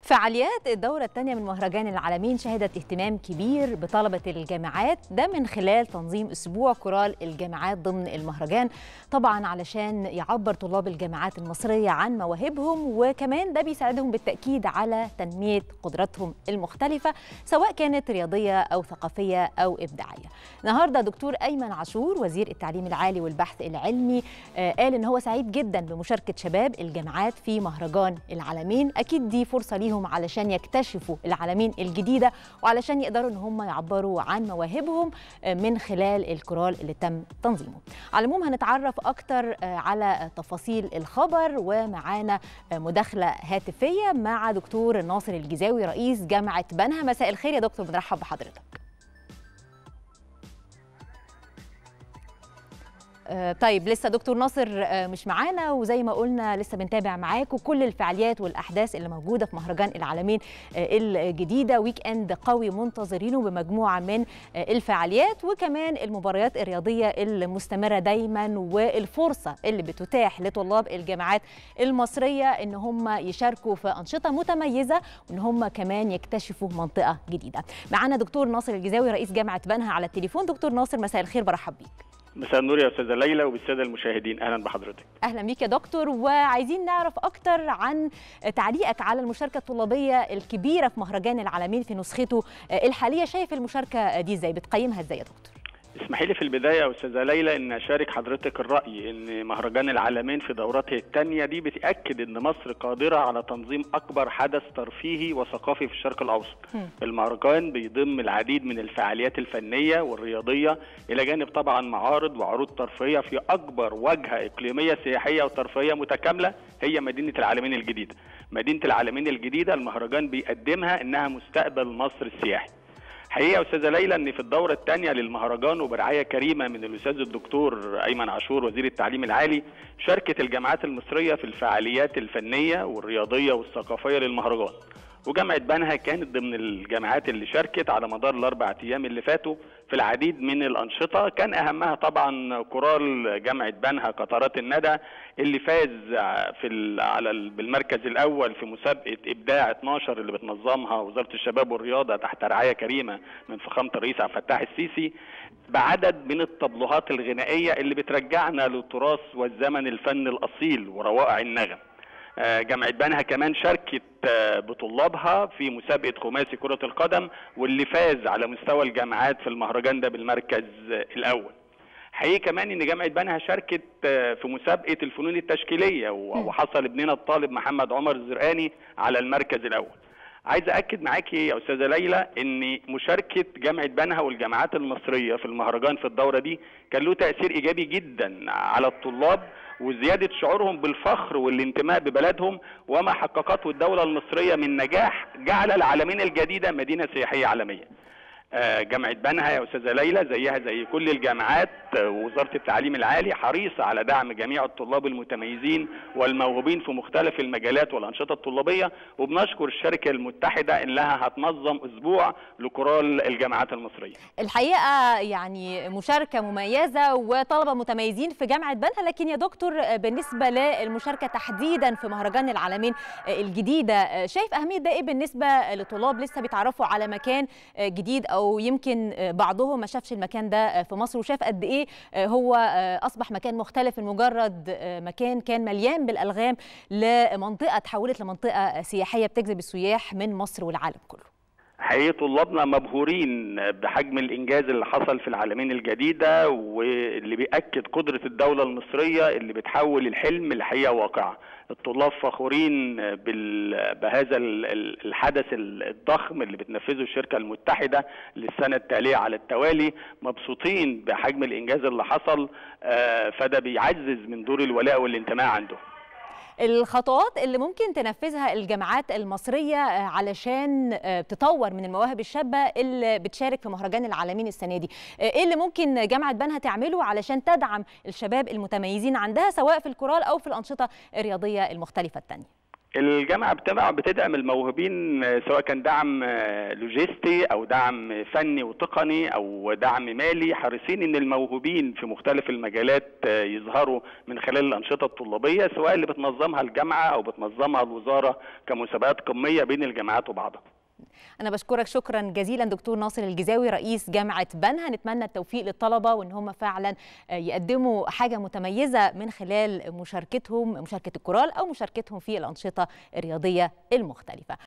فعاليات الدورة الثانية من مهرجان العالمين شهدت اهتمام كبير بطلبة الجامعات ده من خلال تنظيم أسبوع كورال الجامعات ضمن المهرجان طبعا علشان يعبر طلاب الجامعات المصرية عن مواهبهم وكمان ده بيساعدهم بالتأكيد على تنمية قدراتهم المختلفة سواء كانت رياضية أو ثقافية أو إبداعية النهاردة دكتور أيمن عاشور وزير التعليم العالي والبحث العلمي آه، قال إن هو سعيد جدا بمشاركة شباب الجامعات في مهرجان العالمين أكيد دي فرصة ليهم علشان يكتشفوا العالمين الجديدة وعلشان يقدروا إن هم يعبروا عن مواهبهم آه، من خلال الكورال اللي تم تنظيمه على العموم هنتعرف أكتر آه، على تفاصيل الخبر ومعانا آه، مداخلة هاتفية مع دكتور ناصر الجزاوي رئيس جامعة بنها مساء الخير يا دكتور بنرحب بحضرتك آه، طيب لسه دكتور ناصر آه، مش معانا وزي ما قلنا لسه بنتابع معاكم كل الفعاليات والاحداث اللي موجوده في مهرجان العالمين آه، الجديده ويك اند قوي منتظرينه بمجموعه من آه، الفعاليات وكمان المباريات الرياضيه المستمره دايما والفرصه اللي بتتاح لطلاب الجامعات المصريه ان هم يشاركوا في انشطه متميزه وان هم كمان يكتشفوا منطقه جديده معانا دكتور ناصر الجزاوي رئيس جامعه بنها على التليفون دكتور ناصر مساء الخير برحب بيك مساء النور يا استاذه ليلى وبالساده المشاهدين اهلا بحضرتك اهلا بيك يا دكتور وعايزين نعرف اكتر عن تعليقك على المشاركه الطلابيه الكبيره في مهرجان العالمين في نسخته الحاليه شايف المشاركه دي ازاي بتقيمها ازاي يا دكتور اسمحي لي في البدايه يا استاذه ليلى ان اشارك حضرتك الراي ان مهرجان العالمين في دورته الثانيه دي بتاكد ان مصر قادره على تنظيم اكبر حدث ترفيهي وثقافي في الشرق الاوسط مم. المهرجان بيضم العديد من الفعاليات الفنيه والرياضيه الى جانب طبعا معارض وعروض ترفيهيه في اكبر واجهه اقليميه سياحيه وترفيهيه متكامله هي مدينه العالمين الجديده مدينه العالمين الجديده المهرجان بيقدمها انها مستقبل مصر السياحي حقيقه يا استاذه ليلى ان في الدوره الثانيه للمهرجان وبرعايه كريمه من الاستاذ الدكتور ايمن عاشور وزير التعليم العالي شاركت الجامعات المصريه في الفعاليات الفنيه والرياضيه والثقافيه للمهرجان وجامعه بنها كانت ضمن الجامعات اللي شاركت على مدار الاربع ايام اللي فاتوا في العديد من الانشطه كان اهمها طبعا كورال جامعه بنها قطرات الندى اللي فاز في ال- على ال- بالمركز الاول في مسابقه ابداع 12 اللي بتنظمها وزاره الشباب والرياضه تحت رعايه كريمه من فخامه الرئيس عبد الفتاح السيسي بعدد من الطبلوهات الغنائيه اللي بترجعنا للتراث والزمن الفن الاصيل وروائع النغم آه، جامعة بنها كمان شاركت آه، بطلابها في مسابقة خماسي كرة القدم واللي فاز على مستوى الجامعات في المهرجان ده بالمركز آه، الأول حقيقي كمان ان جامعه بنها شاركت آه، في مسابقه الفنون التشكيليه و- مم. وحصل ابننا الطالب محمد عمر الزرقاني على المركز الاول عايز اكد معاكي يا استاذه ليلى ان مشاركه جامعه بنها والجامعات المصريه في المهرجان في الدوره دي كان له تاثير ايجابي جدا على الطلاب وزياده شعورهم بالفخر والانتماء ببلدهم وما حققته الدوله المصريه من نجاح جعل العالمين الجديده مدينه سياحيه عالميه آه، جامعة بنها يا أستاذة ليلى زيها زي كل الجامعات آه، ووزارة التعليم العالي حريصة على دعم جميع الطلاب المتميزين والموهوبين في مختلف المجالات والأنشطة الطلابية وبنشكر الشركة المتحدة إنها هتنظم أسبوع لكورال الجامعات المصرية الحقيقه يعني مشاركه مميزه وطلبه متميزين في جامعه بنها لكن يا دكتور بالنسبه للمشاركه تحديدا في مهرجان العالمين الجديده شايف اهميه ده ايه بالنسبه لطلاب لسه بيتعرفوا على مكان جديد او يمكن بعضهم ما شافش المكان ده في مصر وشاف قد ايه هو اصبح مكان مختلف من مجرد مكان كان مليان بالالغام لمنطقه تحولت لمنطقه سياحيه بتجذب السياح من مصر والعالم كله حقيقي طلابنا مبهورين بحجم الانجاز اللي حصل في العالمين الجديده واللي بياكد قدره الدوله المصريه اللي بتحول الحلم لحقيقه واقعه الطلاب فخورين بال... بهذا ال- ال- الحدث ال- الضخم اللي بتنفذه الشركه المتحده للسنه التاليه على التوالي مبسوطين بحجم الانجاز اللي حصل آه، فده بيعزز من دور الولاء والانتماء عندهم الخطوات اللي ممكن تنفذها الجامعات المصرية آه، علشان آه، تطور من المواهب الشابة اللي بتشارك في مهرجان العالمين السنة دي آه، ايه اللي ممكن جامعة بنها تعمله علشان تدعم الشباب المتميزين عندها سواء في الكورال أو في الأنشطة الرياضية المختلفة التانية الجامعه بتبع بتدعم الموهوبين سواء كان دعم لوجستي او دعم فني وتقني او دعم مالي حريصين ان الموهوبين في مختلف المجالات يظهروا من خلال الانشطه الطلابيه سواء اللي بتنظمها الجامعه او بتنظمها الوزاره كمسابقات قميه بين الجامعات وبعضها. أنا بشكرك شكرا جزيلا دكتور ناصر الجزاوي رئيس جامعة بنها نتمنى التوفيق للطلبة وإن هم فعلا يقدموا حاجة متميزة من خلال مشاركتهم مشاركة الكورال أو مشاركتهم في الأنشطة الرياضية المختلفة